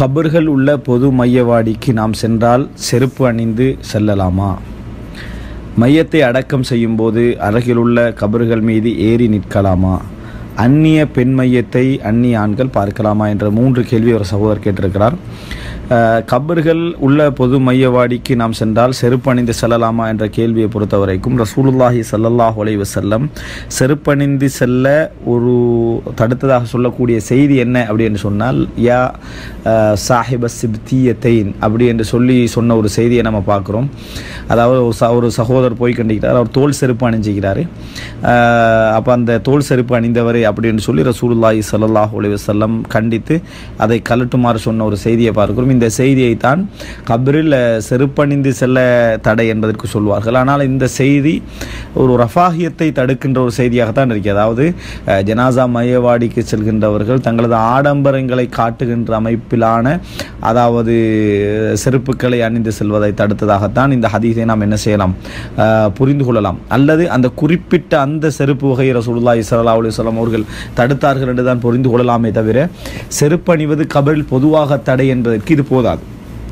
கபர்கள் உள்ள பொது மையவாடிக்கு நாம் சென்றால் செருப்பு அணிந்து செல்லலாமா மையத்தை அடக்கம் செய்யும்போது அருகிலுள்ள கபர்கள் மீது ஏறி நிற்கலாமா அந்நிய பெண் மையத்தை அந்நிய ஆண்கள் பார்க்கலாமா என்ற மூன்று கேள்வி ஒரு சகோதரர் கேட்டிருக்கிறார் அஹ், கபர்கள் உள்ள பொது மையவாடிக்கு நாம் சென்றால் செருப்பு அணிந்து செல்லலாமா என்ற கேள்வியை பொறுத்த வரைக்கும் ரசூலுல்லாஹி ஸல்லல்லாஹு அலைஹி வஸல்லம் செருப்பணிந்து செல்ல ஒரு தடுத்ததாக சொல்லக்கூடிய செய்தி என்ன அப்படின்னு சொன்னால் யா அஹ், சாஹிப சிப்தியத்தைன் அப்படி என்று சொல்லி சொன்ன ஒரு செய்தியை நம்ம பார்க்குறோம் அதாவது ஒரு ச ஒரு சகோதரர் போய் கண்டிக்கிறார் அவர் தோல் செருப்பு அணிஞ்சிக்கிறாரு அப்போ அந்த தோல் செருப்பு அணிந்தவர் அப்படின்னு சொல்லி ரசூலுல்லாஹி ஸல்லல்லாஹு அலைஹி வஸல்லம் கண்டித்து அதை கலட்டுமாறு சொன்ன ஒரு செய்தியை பார்க்கிறோம் இந்த செய்தியை தான் கபரில் செருப்பணிந்து செல்ல தடை என்பதற்கு சொல்வார்கள் ஆனால் இந்த செய்தி ஒரு ரஃபாகியத்தை தடுக்கின்ற ஒரு செய்தியாகத்தான் இருக்கு அதாவது அஹ், ஜனாசா மையவாடிக்கு செல்கின்றவர்கள் தங்களது ஆடம்பரங்களை காட்டுகின்ற அமைப்பிலான அதாவது செருப்புக்களை அணிந்து செல்வதை தடுத்ததாகத்தான் இந்த ஹதீஸை நாம் என்ன செய்யலாம் அஹ், புரிந்து கொள்ளலாம் அல்லது அந்த குறிப்பிட்ட அந்த செருப்பு வகையை ரசூலுல்லாஹி ஸல்லல்லாஹு அலைஹி வஸல்லம் அவர்கள் தடுத்தார்கள் என்று தான் புரிந்து கொள்ளலாமே தவிர செருப்பணிவது கபரில் பொதுவாக தடை என்பதற்கு இது போதாது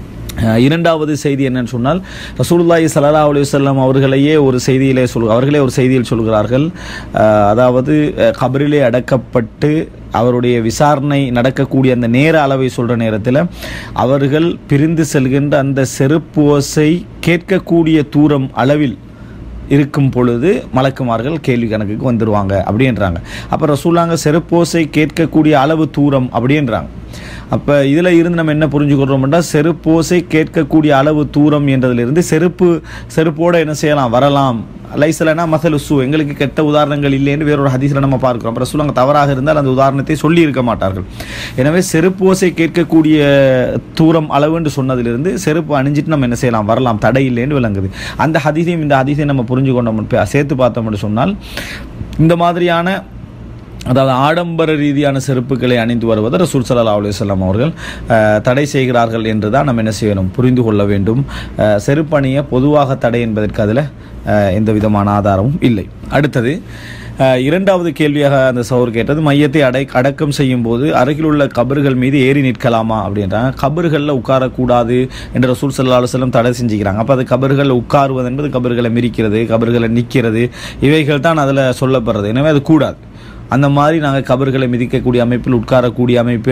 அஹ் இரண்டாவது செய்தி என்னன்னு சொன்னால் ரசூலுல்லாஹி ஸல்லல்லாஹு அலைஹி வஸல்லம் அவர்களையே ஒரு செய்தியிலே சொல் அவர்களே ஒரு செய்தியில் சொல்கிறார்கள் அஹ் அதாவது அஹ் கபரிலே அடக்கப்பட்டு அவருடைய விசாரணை நடக்கக்கூடிய அந்த நேர அளவை சொல்கிற நேரத்தில் அவர்கள் பிரிந்து செல்கின்ற அந்த செருப்பு ஓசை கேட்கக்கூடிய தூரம் அளவில் இருக்கும் பொழுது மலக்குமார்கள் கேள்வி கணக்குக்கு வந்துடுவாங்க அப்படின்றாங்க அப்போ ரசூலாங்க செருப்போசை கேட்கக்கூடிய அளவு தூரம் அப்படின்றாங்க அப்போ இதில் இருந்து நம்ம என்ன புரிஞ்சுக்கிறோம்னா செருப்போசை கேட்கக்கூடிய அளவு தூரம் என்றதிலிருந்து செருப்பு செருப்போடு என்ன செய்யலாம் வரலாம் லைசலனா மசல் உசு எங்களுக்கு கெட்ட உதாரணங்கள் இல்லைன்னு வேறொரு ஹதீஸில் நம்ம பார்க்கிறோம் அப்புறம் ரசூலாங்க தவறாக இருந்தால் அந்த உதாரணத்தை சொல்லி இருக்க மாட்டார்கள் எனவே செருப்பு ஓசை கேட்கக்கூடிய தூரம் அளவுன்னு சொன்னதிலிருந்து செருப்பு அணிஞ்சிட்டு நம்ம என்ன செய்யலாம் வரலாம் தடை இல்லைன்னு விளங்குது அந்த ஹதீஸையும் இந்த ஹதீஸையும் நம்ம புரிஞ்சு கொண்டோம் இப்ப சேர்த்து பார்த்தோம்னு சொன்னால் இந்த மாதிரியான அதாவது ஆடம்பர ரீதியான செருப்புகளை அணிந்து வருவதை ரசூல் சல்லா அலுவலாம் அவர்கள் அஹ், தடை செய்கிறார்கள் என்று தான் நம்ம என்ன செய்யணும் புரிந்து கொள்ள வேண்டும் அஹ், செருப்பு அணிய பொதுவாக தடை என்பதற்கு அதில் அஹ், எந்த விதமான ஆதாரமும் இல்லை அடுத்தது அஹ், இரண்டாவது கேள்வியாக அந்த சௌர் கேட்டது மையத்தை அடை அடக்கம் செய்யும் போது அருகிலுள்ள கபர்கள் மீது ஏறி நிற்கலாமா அப்படின்றாங்க கபர்களில் உட்காரக்கூடாது என்று ரசூல் சல்லா அலுவலம் தடை செஞ்சுக்கிறாங்க அப்போ அது கபர்களில் உட்காருவது என்பது கபர்களை மிரிக்கிறது கபர்களை நிற்கிறது இவைகள் தான் அதில் சொல்லப்படுறது எனவே அது கூடாது அந்த மாதிரி நாங்கள் கபர்களை மிதிக்கக்கூடிய அமைப்பில் உட்காரக்கூடிய அமைப்பில்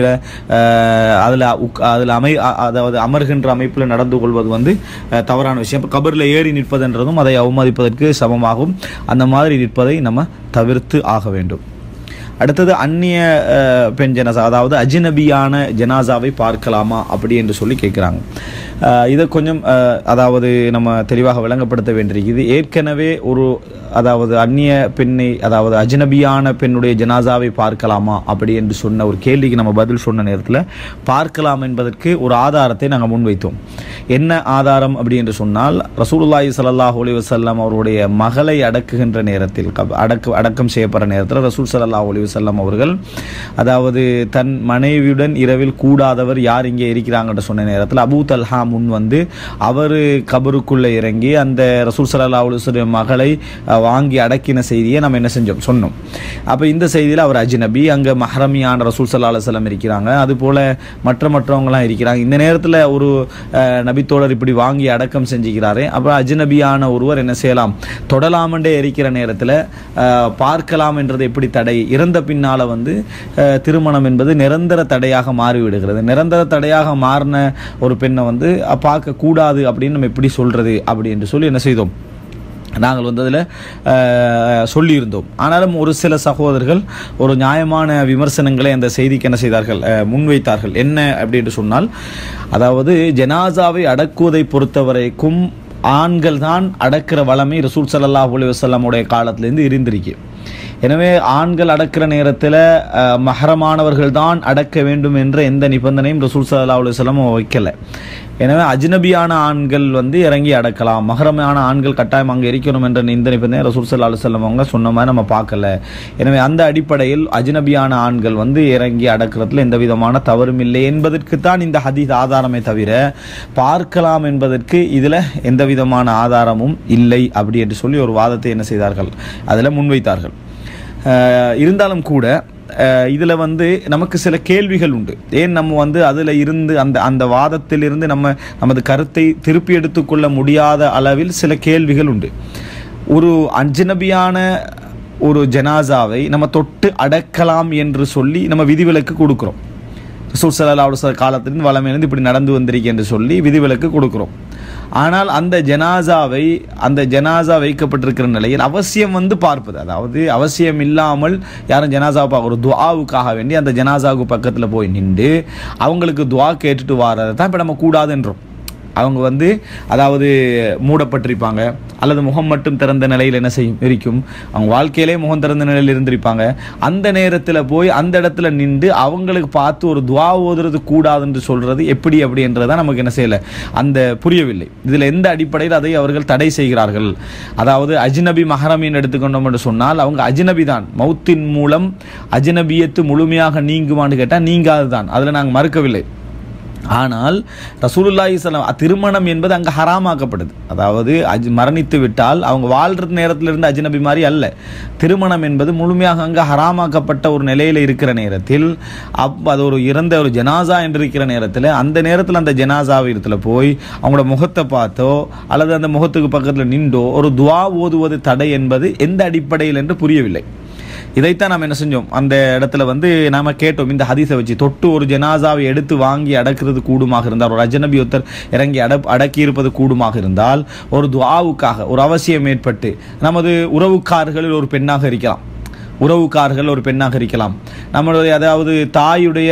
அதில் உக் அதில் அமை அ- அதாவது அமர்கின்ற அமைப்பில் நடந்து கொள்வது வந்து அஹ், தவறான விஷயம் இப்போ கபரில் ஏறி நிற்பதென்றதும் அதை அவமதிப்பதற்கு சமமாகும் அந்த மாதிரி நிற்பதை நம்ம தவிர்த்து ஆக வேண்டும் அடுத்தது அந்நிய அஹ், பெண் ஜனாசா அதாவது அஜினபியான ஜனாசாவை பார்க்கலாமா அப்படி என்று சொல்லி கேட்குறாங்க இதை கொஞ்சம் அஹ், அதாவது நம்ம தெளிவாக விளங்கப்படுத்த வேண்டியிருக்குது ஏற்கனவே ஒரு அதாவது அந்நிய பெண்ணை அதாவது அஜ்னபியான பெண்ணுடைய ஜனாசாவை பார்க்கலாமா அப்படி என்று சொன்ன ஒரு கேள்விக்கு நம்ம பதில் சொன்ன நேரத்தில் பார்க்கலாம் என்பதற்கு ஒரு ஆதாரத்தை நாங்கள் முன்வைத்தோம் என்ன ஆதாரம் அப்படி என்று சொன்னால் ரசூலுல்லாஹி ஸல்லல்லாஹு அலைஹி வஸல்லம் அவருடைய மகளை அடக்குகின்ற நேரத்தில் கப்- அடக்கு அடக்கம் செய்யப்படுற நேரத்தில் ரசூல் ஸல்லல்லாஹு அலைஹி வஸல்லம் அவர்கள் அதாவது தன் மனைவியுடன் இரவில் கூடாதவர் யார் இங்கே இருக்கிறாங்கன்ற சொன்ன நேரத்தில் அபூ தல்ஹா முன் வந்து அவர் கபருக்குள்ளே இறங்கி அந்த ரசூல் ஸல்லல்லாஹு அலைஹி வஸல்லம் மகளை அஹ், வாங்கி அடக்கின செய்தியை நம்ம என்ன செஞ்சோம் சொன்னோம் அப்போ இந்த செய்தியில் அவர் அஜ்னபி அங்கே மஹரமியான ரசூல் ஸல்லல்லாஹு அலைஹி வஸல்லம் இருக்கிறாங்க அதுபோல் மற்ற மற்றவங்களாம் இருக்கிறாங்க இந்த நேரத்தில் ஒரு அஹ், நபித்தோழர் இப்படி வாங்கி அடக்கம் செஞ்சுக்கிறாரு அப்போ அஜ்னபியான ஒருவர் என்ன செய்யலாம் தொடலாமண்டே இருக்கிற நேரத்தில் பார்க்கலாம் என்றது எப்படி தடை இறந்த பின்னால் வந்து அஹ், திருமணம் என்பது நிரந்தர தடையாக மாறிவிடுகிறது நிரந்தர தடையாக மாறின ஒரு பெண்ணை வந்து அஹ், பார்க்கக்கூடாது அப்படின்னு நம்ம எப்படி சொல்கிறது அப்படி என்று சொல்லி என்ன செய்தோம் நாங்கள் வந்து அதில் சொல்லியிருந்தோம் ஆனாலும் ஒரு சில சகோதரர்கள் ஒரு நியாயமான விமர்சனங்களை அந்த செய்திக்கு என்ன செய்தார்கள் அஹ், முன்வைத்தார்கள் என்ன அப்படி என்று சொன்னால் அதாவது ஜனாசாவை அடக்குவதை பொறுத்தவரைக்கும் ஆண்கள் தான் அடக்கிற வளமை ரசூல் ஸல்லல்லாஹு அலைஹி வஸல்லமுடைய காலத்திலேருந்து இருந்திருக்கு எனவே ஆண்கள் அடக்கிற நேரத்தில் மஹரமானவர்கள் தான் அடக்க வேண்டும் என்ற எந்த நிபந்தனையும் ரசூல் ஸல்லல்லாஹு அலைஹி வஸல்லம் வைக்கல எனவே அஜ்னபியான ஆண்கள் வந்து இறங்கி அடக்கலாம் மஹரமான ஆண்கள் கட்டாயம் அங்கே இருக்கணும் என்ற இந்த நிபந்தனை ரசூல் ஸல்லல்லாஹு அலைஹி வஸல்லம் அவங்க சொன்ன மாதிரி நம்ம பார்க்கல எனவே அந்த அடிப்படையில் அஜ்னபியான ஆண்கள் வந்து இறங்கி அடக்கிறதுல எந்த விதமான தவறும் இல்லை என்பதற்கு தான் இந்த ஹதீஸ் ஆதாரமே தவிர பார்க்கலாம் என்பதற்கு இதில் எந்த விதமான ஆதாரமும் இல்லை அப்படி என்று சொல்லி ஒரு வாதத்தை என்ன செய்தார்கள் அதில் முன்வைத்தார்கள் அஹ் இருந்தாலும் கூட இதில் வந்து நமக்கு சில கேள்விகள் உண்டு ஏன் நம்ம வந்து அதில் இருந்து அந்த அந்த வாதத்திலிருந்து நம்ம நமது கருத்தை திருப்பி எடுத்துக்கொள்ள முடியாத அளவில் சில கேள்விகள் உண்டு ஒரு அஜ்னபியான ஒரு ஜனாசாவை நம்ம தொட்டு அடக்கலாம் என்று சொல்லி நம்ம விதிவிலக்கு கொடுக்குறோம் ரசூல் ஸல்லல்லாஹு அலைஹி வஸல்லம் காலத்திலிருந்து வளமையிலிருந்து இப்படி நடந்து வந்திருக்கு என்று சொல்லி விதிவிலக்கு கொடுக்குறோம் ஆனால் அந்த ஜனாசாவை அந்த ஜனாசா வைக்கப்பட்டிருக்கிற நிலையில் அவசியம் வந்து பார்ப்பது அதாவது அவசியம் இல்லாமல் யாரும் ஜனாசாவை பார்க்க ஒரு துஆவுக்காக வேண்டி அந்த ஜனாசாவுக்கு பக்கத்தில் போய் நின்று அவங்களுக்கு துஆ கேட்டுட்டு வாரதை தான் இப்போ நம்ம கூடாதுன்றோம் அவங்க வந்து அதாவது மூடப்பட்டிருப்பாங்க அல்லது முகம் மட்டும் திறந்த நிலையில் என்ன செய்யும் இருக்கும் அவங்க வாழ்க்கையிலே முகம் திறந்த நிலையில் இருந்திருப்பாங்க அந்த நேரத்தில் போய் அந்த இடத்துல நின்று அவங்களுக்கு பார்த்து ஒரு துவா ஓதுறது கூடாதுன்னு சொல்றது எப்படி அப்படின்றத நமக்கு என்ன செய்யலை அந்த புரியவில்லை இதில் எந்த அடிப்படையில் அதை அவர்கள் தடை செய்கிறார்கள் அதாவது அஜ்னபி மஹரமின் எடுத்துக்கொண்டோம் என்று சொன்னால் அவங்க அஜ்னபி தான் மௌத்தின் மூலம் அஜ்னபியத்து முழுமையாக நீங்குமான்னு கேட்டால் நீங்காது தான் அதில் நாங்கள் மறுக்கவில்லை ஆனால் ரசூலுல்லாஹி ஸல்லல்லாஹு திருமணம் என்பது அங்கே ஹராமாக்கப்படுது அதாவது அஜ் மரணித்து விட்டால் அவங்க வாழ்ற நேரத்தில் இருந்து அஜ்னபி மாதிரி அல்ல திருமணம் என்பது முழுமையாக அங்கே ஹராமாக்கப்பட்ட ஒரு நிலையில் இருக்கிற நேரத்தில் அப் அது ஒரு இறந்த ஒரு ஜனாசா என்று இருக்கிற நேரத்தில் அந்த நேரத்தில் அந்த ஜனாசா இடத்துல போய் அவங்களோட முகத்தை பார்த்தோ அல்லது அந்த முகத்துக்கு பக்கத்தில் நின்றோ ஒரு துவா ஓதுவது தடை என்பது எந்த அடிப்படையில் என்று புரியவில்லை இதைத்தான் நாம் என்ன செஞ்சோம் அந்த இடத்துல வந்து நாம கேட்டோம் இந்த ஹதீஸை வச்சு தொட்டு ஒரு ஜனாசாவை எடுத்து வாங்கி அடக்கிறது கூடுமாக இருந்தால் ஒரு அஜனபி ஒருத்தர் இறங்கி அட அடக்கி இருப்பது கூடுமாக இருந்தால் ஒரு துஆவுக்காக ஒரு அவசியம் ஏற்பட்டு நமது உறவுக்காரர்களில் ஒரு பெண்ணாக இருக்கலாம் உறவுக்காரர்கள் ஒரு பெண்ணாக இருக்கலாம் நம்மளுடைய அதாவது தாயுடைய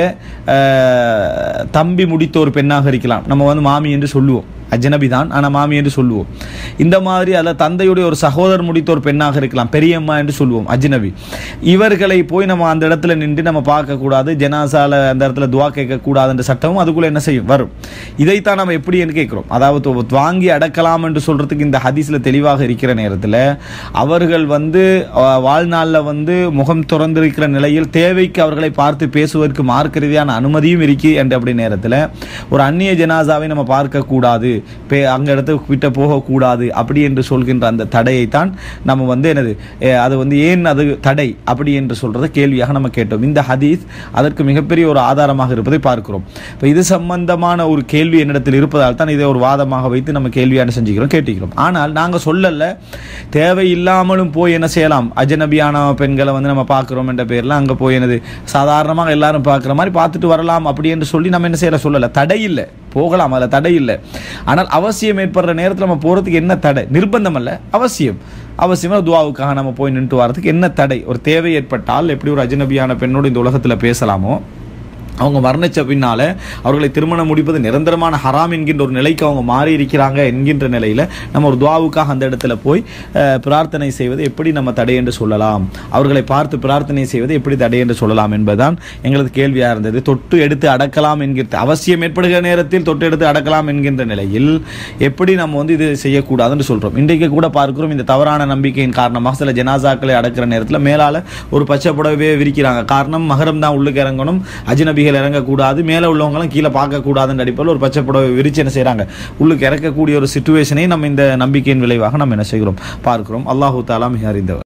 அஹ், தம்பி முடித்த ஒரு பெண்ணாக இருக்கலாம் நம்ம வந்து மாமி என்று சொல்லுவோம் அஜனபி தான் ஆனால் மாமி என்று சொல்லுவோம் இந்த மாதிரி அதில் தந்தையுடைய ஒரு சகோதரர் முடித்த ஒரு பெண்ணாக இருக்கலாம் பெரியம்மா என்று சொல்லுவோம் அஜ்னபி இவர்களை போய் நம்ம அந்த இடத்துல நின்று நம்ம பார்க்கக்கூடாது ஜனாசால அந்த இடத்துல துவா கேட்கக்கூடாதுன்ற சட்டமும் அதுக்குள்ளே என்ன செய்யும் வரும் இதைத்தான் நம்ம எப்படி என்று கேட்குறோம் அதாவது ஒ- வாங்கி அடக்கலாம் என்று சொல்றதுக்கு இந்த ஹதீஸில் தெளிவாக இருக்கிற நேரத்தில் அவர்கள் வந்து அஹ், வாழ்நாளில் வந்து முகம் திறந்திருக்கிற நிலையில் தேவைக்கு அவர்களை பார்த்து பேசுவதற்கு மார்க்க ரீதியான அனுமதியும் இருக்கு என்ற அப்படி நேரத்தில் ஒரு அந்நிய ஜனாசாவை நம்ம பார்க்கக்கூடாது பே அங்கே இடத்துக்கு விட்ட போகக்கூடாது அப்படி என்று சொல்கின்ற அந்த தடையை தான் நம்ம வந்து என்னது அஹ், அது வந்து ஏன் அது தடை அப்படி என்று சொல்றதை கேள்வியாக நம்ம கேட்டோம் இந்த ஹதீஸ் அதற்கு மிகப்பெரிய ஒரு ஆதாரமாக இருப்பதை பார்க்கிறோம் இப்போ இது சம்பந்தமான ஒரு கேள்வி என்னிடத்தில் இருப்பதால் தான் இதை ஒரு வாதமாக வைத்து நம்ம கேள்வியான செஞ்சுக்கிறோம் கேட்டுக்கிறோம் ஆனால் நாங்கள் சொல்லல தேவையில்லாமலும் போய் என்ன செய்யலாம் அஜனபியான பெண்களை வந்து நம்ம பார்க்குறோம் என்ற பேரில் அங்கே போய் என்னது சாதாரணமாக எல்லாரும் பார்க்குற மாதிரி பார்த்துட்டு வரலாம் அப்படி என்று சொல்லி நம்ம என்ன செய்யற சொல்லலை தடை இல்லை போகலாம் அதில் தடை இல்லை ஆனால் அவசியம் ஏற்படுற நேரத்தில் நம்ம போகிறதுக்கு என்ன தடை நிர்பந்தம் அல்ல அவசியம் அவசியமாக துவாவுக்காக நம்ம போய் நின்று வரதுக்கு என்ன தடை ஒரு தேவை ஏற்பட்டால் எப்படி ஒரு அஜனபியான பெண்ணோடு இந்த உலகத்தில் பேசலாமோ அவங்க மரணிச்ச பின்னால அவர்களை திருமணம் முடிப்பது நிரந்தரமான ஹராம் என்கின்ற ஒரு நிலைக்கு அவங்க மாறி இருக்கிறாங்க என்கின்ற நிலையில நம்ம ஒரு துவாவுக்காக அந்த இடத்துல போய் அஹ், பிரார்த்தனை செய்வது எப்படி நம்ம தடை என்று சொல்லலாம் அவர்களை பார்த்து பிரார்த்தனை செய்வது எப்படி தடை என்று சொல்லலாம் என்பதுதான் எங்களது கேள்வியாக இருந்தது தொட்டு எடுத்து அடக்கலாம் என்கிற அவசியம் ஏற்படுகிற நேரத்தில் தொட்டு எடுத்து அடக்கலாம் என்கின்ற நிலையில் எப்படி நம்ம வந்து இது செய்யக்கூடாதுன்னு சொல்றோம் இன்றைக்கு கூட பார்க்கிறோம் இந்த தவறான நம்பிக்கையின் காரணமாக சில ஜனாசாக்களை அடக்கிற நேரத்தில் மேலால ஒரு பச்சை புடவையே விரிக்கிறாங்க காரணம் மகரம் தான் உள்ளுக்கு இறங்கணும் அஜ்னபிகள் இறங்கக்கூடாது மேலே உள்ளவங்களும் கீழே பார்க்கக்கூடாதுன்ற அடிப்படையில் ஒரு பச்சை புடவை விரிச்சு என்ன செய்கிறாங்க உள்ளுக்கு இறக்கக்கூடிய ஒரு சுச்சுவேஷனை நம்ம இந்த நம்பிக்கையின் விளைவாக நம்ம என்ன செய்கிறோம் பார்க்கிறோம் அல்லாஹு தாலா மிக அறிந்தவர்